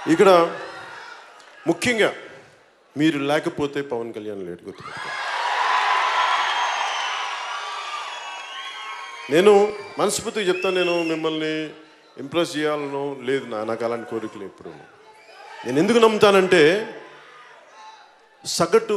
ఇక్కడ ముఖ్యంగా మీరు లేకపోతే పవన్ కళ్యాణ్ లేడు గుర్తుపెట్టుకో నేను మనస్ఫూర్తిగా చెప్తాను నేను మిమ్మల్ని ఇంప్రెస్ చేయాలనో లేదు నా నాకు అలాంటి కోరికలు ఎప్పుడు నేను ఎందుకు నమ్ముతానంటే సగటు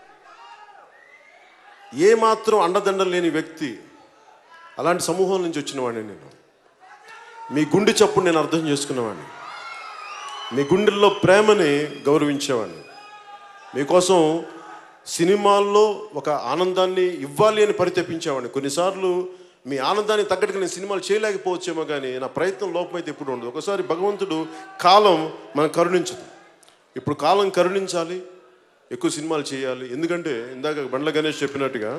ఏమాత్రం అండదండలు లేని వ్యక్తి అలాంటి సమూహం నుంచి వచ్చిన వాడిని నేను మీ గుండె చప్పుడు నేను అర్థం చేసుకున్నవాడిని మీ గుండెల్లో ప్రేమని గౌరవించేవాడిని మీకోసం సినిమాల్లో ఒక ఆనందాన్ని ఇవ్వాలి అని పరితపించేవాడిని కొన్నిసార్లు మీ ఆనందాన్ని తగ్గట్టుగా నేను సినిమాలు చేయలేకపోవచ్చేమో కానీ నా ప్రయత్నం లోపమైతే ఎప్పుడు ఉండదు ఒకసారి భగవంతుడు కాలం మనం కరుణించదు ఇప్పుడు కాలం కరుణించాలి ఎక్కువ సినిమాలు చేయాలి ఎందుకంటే ఇందాక బండ్ల గణేష్ చెప్పినట్టుగా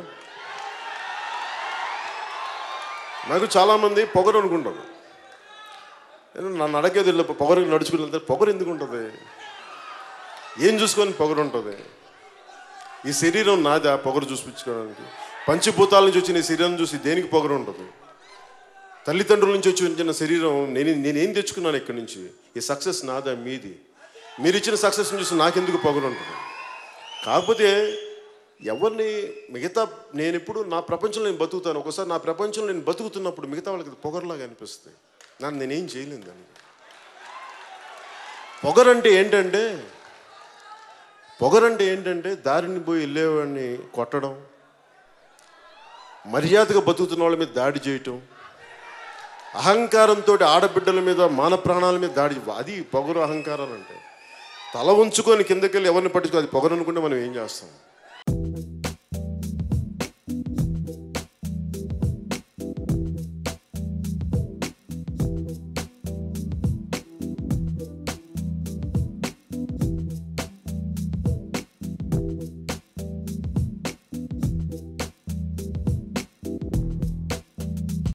నాకు చాలామంది పొగరు అనుకుంటారు నేను నన్ను అడగేది ఇలా పొగరు నడుచుకుని వెళ్తే పొగరు ఎందుకు ఉంటుంది ఏం చూసుకొని పొగరు ఉంటుంది ఈ శరీరం నాదా పొగరు చూపించుకోవడానికి పంచభూతాల నుంచి వచ్చిన ఈ శరీరం చూసి దేనికి పొగరు ఉంటుంది తల్లిదండ్రుల నుంచి వచ్చి వచ్చిన శరీరం నేను నేనేం తెచ్చుకున్నాను ఇక్కడి నుంచి ఈ సక్సెస్ నాదా మీది మీరు ఇచ్చిన సక్సెస్ చూసి నాకెందుకు పొగరు ఉంటుంది కాకపోతే ఎవరిని మిగతా నేను ఎప్పుడు నా ప్రపంచంలో నేను బతుకుతాను ఒకసారి నా ప్రపంచంలో నేను బతుకుతున్నప్పుడు మిగతా వాళ్ళకి అది పొగరులాగా అనిపిస్తుంది నన్ను నేనేం చేయలేను దాన్ని పొగరంటే ఏంటంటే పొగరంటే ఏంటంటే దారిని పోయి వెళ్ళేవాడిని కొట్టడం మర్యాదగా బతుకుతున్న వాళ్ళ మీద దాడి చేయటం అహంకారంతో ఆడబిడ్డల మీద మాన ప్రాణాల మీద దాడి అది పొగరు అహంకారాలు అంటే తల ఉంచుకొని కిందకెళ్ళి ఎవరిని పట్టించుకో అది పొగరు అనుకుంటే మనం ఏం చేస్తాం